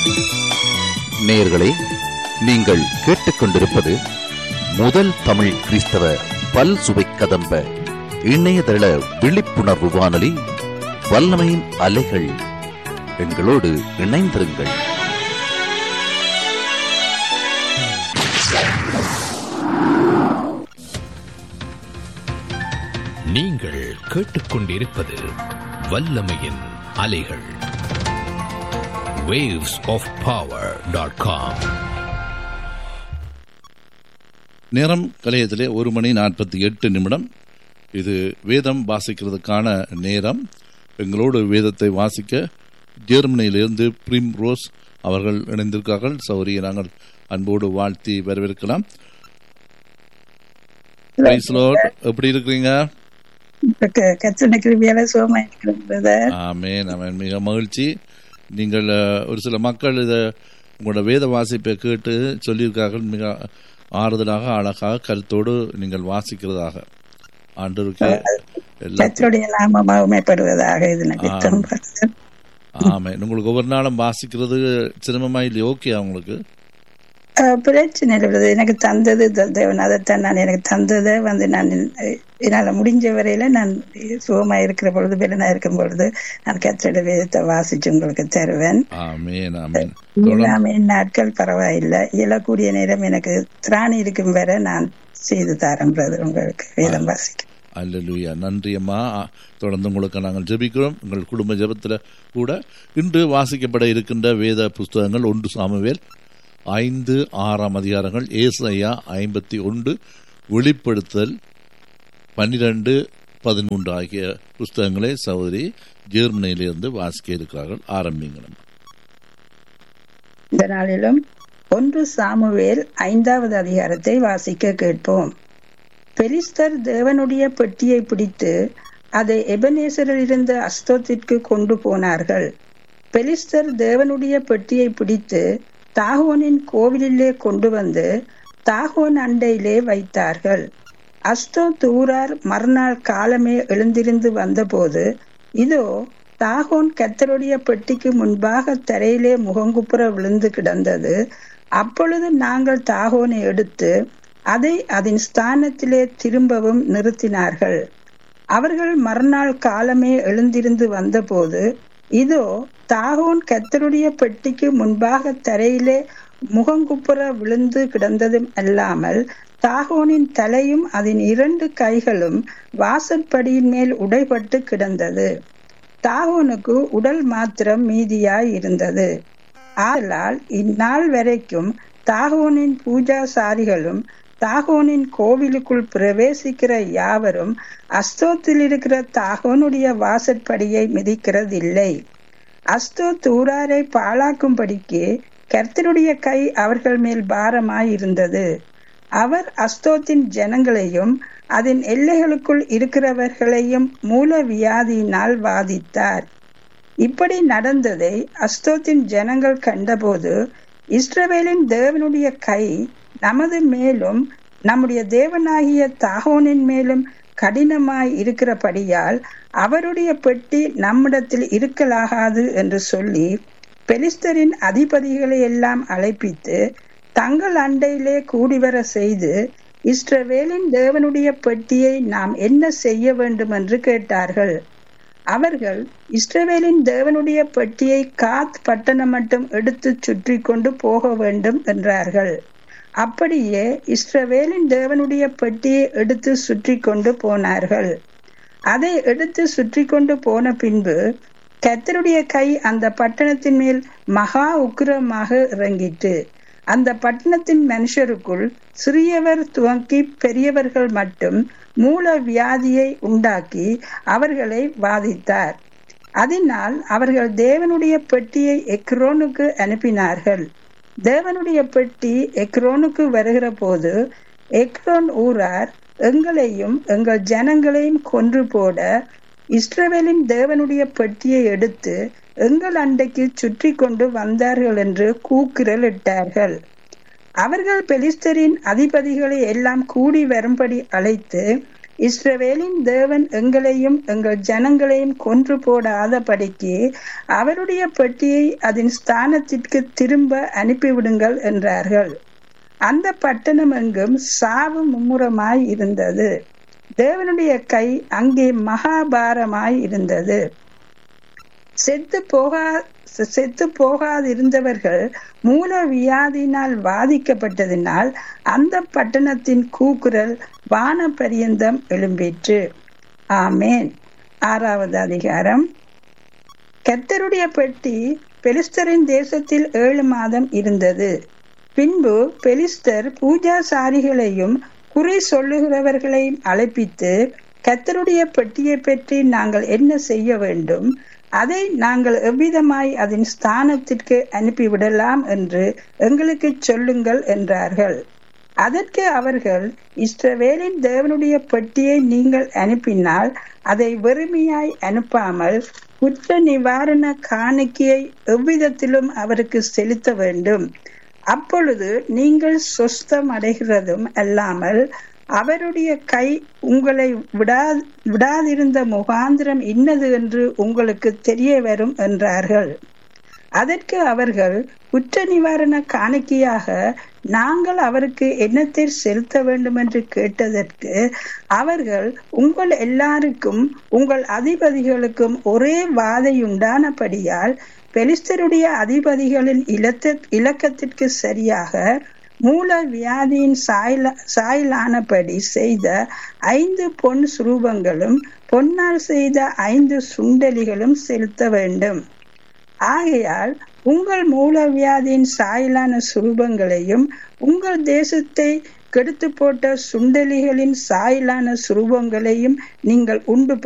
நேயர்களே நீங்கள் கேட்டுக்கொண்டிருப்பது முதல் தமிழ் கிறிஸ்தவ பல் சுவை கதம்ப இணையதள விழிப்புணர்வு வானொலி வல்லமையின் அலைகள் எங்களோடு இணைந்திருங்கள் நீங்கள் கேட்டுக்கொண்டிருப்பது வல்லமையின் அலைகள் waves of power.com நேரம் கலையத்திலே ஒரு மணி நாற்பத்தி எட்டு நிமிடம் இது வேதம் வாசிக்கிறதுக்கான நேரம் எங்களோடு வேதத்தை வாசிக்க ஜெர்மனியிலிருந்து பிரிம் ரோஸ் அவர்கள் இணைந்திருக்கார்கள் சௌரியை நாங்கள் அன்போடு வாழ்த்தி வரவேற்கலாம் Praise Lord. எப்படி இருக்கிறீங்க கத்தனை கிருபியால சோமா இருக்கிறது ஆமேன் ஆமேன் மிக மகிழ்ச்சி நீங்கள் அஹ், ஒரு சில மக்கள் இதை உங்களோட வேத வாசிப்பை கேட்டு சொல்லியிருக்கார்கள் மிக ஆறுதலாக அழகாக கருத்தோடு நீங்கள் வாசிக்கிறதாக ஆண்டவருக்கு எல்லா கத்தருடைய நாம மகிமைப்படுவதாக இது நிமித்தம் ஆமாம் உங்களுக்கு ஒவ்வொரு நாளும் வாசிக்கிறது சிரமமா இல்லையா ஓகே உங்களுக்கு அஹ், பிரச்சனை இல்லை எனக்கு தந்தது த- தேவன் அதைத்தான் நான் எனக்கு தந்ததை வந்து நான் அஹ், என்னால முடிஞ்ச வரையில நான் சுகமா இருக்கிற பொழுது பெலனா இருக்கும் பொழுது நான் கத்தருடைய வேதத்தை வாசிச்சு உங்களுக்கு தருவேன் ஆமேன் ஆமேன் தொடர்ந்து இல்லாம நாட்கள் பரவாயில்லை இயலக்கூடிய நேரம் எனக்கு திராணி இருக்கும் வரை நான் செய்து தரேன் brother உங்களுக்கு வேதம் வாசிக்க அல்லேலூயா நன்றி அம்மா ஆ, தொடர்ந்து உங்களுக்கு நாங்கள் ஜெபிக்கிறோம் உங்கள் குடும்ப ஜெபத்தில் கூட இன்று வாசிக்கப்பட இருக்கின்ற வேத புஸ்தகங்கள் ஒன்று சாமுவேல் ஐந்து ஆறாம் அதிகாரங்கள் ஏசாயா ஐம்பத்தி ஒன்று வெளிப்படுத்தல் பன்னிரண்டு பதிமூன்று ஆகிய புஸ்தகங்களை சகோதரி ஜெர்மனியிலிருந்து வாசிக்க இருக்கிறார்கள் ஆரம்பிங்களம் இந்த நாளிலும் ஒன்று சாமுவேல் ஐந்தாவது அதிகாரத்தை வாசிக்க கேட்போம் பெலிஸ்தர் தேவனுடைய பெட்டியை பிடித்து அதை எபனேசரில் இருந்த அஸ்தோத்திற்கு கொண்டு போனார்கள் பெலிஸ்தர் தேவனுடைய பெட்டியை பிடித்து தாகோனின் கோவிலிலே கொண்டு வந்து தாகோன் அண்டையிலே வைத்தார்கள் அஸ்தோ தூரார் மறுநாள் காலமே எழுந்திருந்து வந்தபோது இதோ தாகோன் கத்தருடைய பெட்டிக்கு முன்பாக தரையிலே முகங்குப்புற விழுந்து கிடந்தது அப்பொழுது நாங்கள் தாகோனை எடுத்து அதை அதன் ஸ்தானத்திலே திரும்பவும் நிறுத்தினார்கள் அவர்கள் மறுநாள் காலமே எழுந்திருந்து வந்தபோது இதோ தாகோன் கத்தருடைய பெட்டிக்கு முன்பாக தரையிலே முகங்குப்புற விழுந்து கிடந்ததும் அல்லாமல் தாகோனின் தலையும் அதன் இரண்டு கைகளும் வாசற்படியின் மேல் உடைபட்டு கிடந்தது தாகோனுக்கு உடல் மாத்திரம் மீதியாய் இருந்தது ஆதலால் இந்நாள் வரைக்கும் தாகோனின் பூஜாசாரிகளும் தாகோனின் கோவிலுக்குள் பிரவேசிக்கிற யாவரும் அஸ்தோத்தில் இருக்கிற தாகோனுடைய வாசற்படியை மிதிக்கிறதில்லை அஸ்தோத் ஊராரை பாழாக்கும்படிக்கு கர்த்தருடைய கை அவர்கள் மேல் பாரமாய் இருந்தது அவர் அஸ்தோத்தின் ஜனங்களையும் அதன் எல்லைகளுக்குள் இருக்கிறவர்களையும் மூல வியாதியினால் வாதித்தார் இப்படி நடந்ததை அஸ்தோத்தின் ஜனங்கள் கண்டபோது இஸ்ரவேலின் தேவனுடைய கை நமது மேலும் நம்முடைய தேவனாகிய தாகோனின் மேலும் கடினமாய் இருக்கிறபடியால் அவருடைய பெட்டி நம்மிடத்தில் இருக்கலாகாது என்று சொல்லி பெலிஸ்தரின் அதிபதிகளை எல்லாம் அழைப்பித்து தங்கள் அண்டையிலே கூடிவர செய்து இஸ்ரவேலின் தேவனுடைய பெட்டியை நாம் என்ன செய்ய வேண்டும் என்று கேட்டார்கள் அவர்கள் இஸ்ரவேலின் தேவனுடைய பெட்டியை காத் பட்டணம் மட்டும் எடுத்து சுற்றி கொண்டு போக வேண்டும் என்றார்கள் அப்படியே இஸ்ரவேலின் தேவனுடைய பெட்டியை எடுத்து சுற்றி கொண்டு போனார்கள் அதை எடுத்து சுற்றி கொண்டு போன பின்பு கத்தருடைய கை அந்த பட்டணத்தின் மேல் மகா உக்கிரமாக இறங்கிட்டு அந்த பட்டணத்தின் மனுஷருக்குள் சிறியவர் துவங்கி பெரியவர்கள் மட்டும் மூல வியாதியை உண்டாக்கி அவர்களை வாதித்தார் அதனால் அவர்கள் தேவனுடைய பெட்டியை எக்ரோனுக்கு அனுப்பினார்கள் தேவனுடைய பெட்டி எக்ரோனுக்கு வருகிற போது எக்ரோன் ஊரார் எங்களையும் எங்கள் ஜனங்களையும் கொன்று போட இஸ்ரவேலின் தேவனுடைய பெட்டியை எடுத்து எங்கள் அண்டைக்கு சுற்றி கொண்டு வந்தார்கள் என்று கூக்குரல் இட்டார்கள் அவர்கள் பெலிஸ்தரின் அதிபதிகளை எல்லாம் கூடி வரும்படி அழைத்து இஸ்ரவேலின் தேவன் எங்களையும் எங்கள் ஜனங்களையும் கொன்று போடாதபடிக்கு அவருடைய பெட்டியை அதன் ஸ்தானத்திற்கு திரும்ப அனுப்பிவிடுங்கள் என்றார்கள் அந்த பட்டணம் எங்கும் சாவு மும்முரமாய் இருந்தது தேவனுடைய கை அங்கே மகாபாரமாய் இருந்தது செத்து போகா செத்து போகாதிருந்தவர்கள் மூல வியாதியினால் பாதிக்கப்பட்டதினால் அந்த பட்டணத்தின் கூக்குரல் வான பரியந்தம் எழும்பிற்று ஆமேன் ஆறாவது அதிகாரம் கர்த்தருடைய பெட்டி பெலிஸ்தரின் தேசத்தில் ஏழு மாதம் இருந்தது பின்பு பெலிஸ்தர் பூஜாசாரிகளையும் குறி சொல்லுகிறவர்களையும் அழைப்பித்து கர்த்தருடைய பெட்டியை பற்றி நாங்கள் என்ன செய்ய வேண்டும் அதை நாங்கள் எவ்விதமாய் அதன் ஸ்தானத்திற்கு அனுப்பிவிடலாம் என்று எங்களுக்கு சொல்லுங்கள் என்றார்கள் அதற்கு அவர்கள் இஸ்ரவேலின் தேவனுடைய பெட்டியை நீங்கள் அனுப்பினால் அதை வெறுமையாய் அனுப்பாமல் குற்ற நிவாரண காணிக்கையை எவ்விதத்திலும் அவருக்கு செலுத்த வேண்டும் அப்பொழுது நீங்கள் சொஸ்தம் அடைகிறதும் அல்லாமல் அவருடைய கை உங்களை விடா விடாதிருந்த முகாந்திரம் இன்னது என்று உங்களுக்கு தெரிய வரும் என்றார்கள் அதற்கு அவர்கள் குற்ற நிவாரண காணிக்கையாக நாங்கள் அவருக்கு என்னத்தை செலுத்த வேண்டும் என்று கேட்டதற்கு அவர்கள் உங்கள் எல்லாருக்கும் உங்கள் அதிபதிகளுக்கும் ஒரே வாதையுண்டானபடியால் பெலிஸ்தருடைய அதிபதிகளின் இலத்த இலக்கத்திற்கு சரியாக மூல வியாதியின் சாயல சாயலானபடி செய்த ஐந்து பொன் சுரூபங்களும் பொன்னால் செய்த ஐந்து சுண்டலிகளும் செலுத்த வேண்டும் ஆகையால் உங்கள் மூல வியாதியின் சாயலான சுரூபங்களையும் உங்கள் தேசத்தை கெடுத்து போட்ட சுண்டலிகளின் சாயலான சுரூபங்களையும் நீங்கள் உண்டு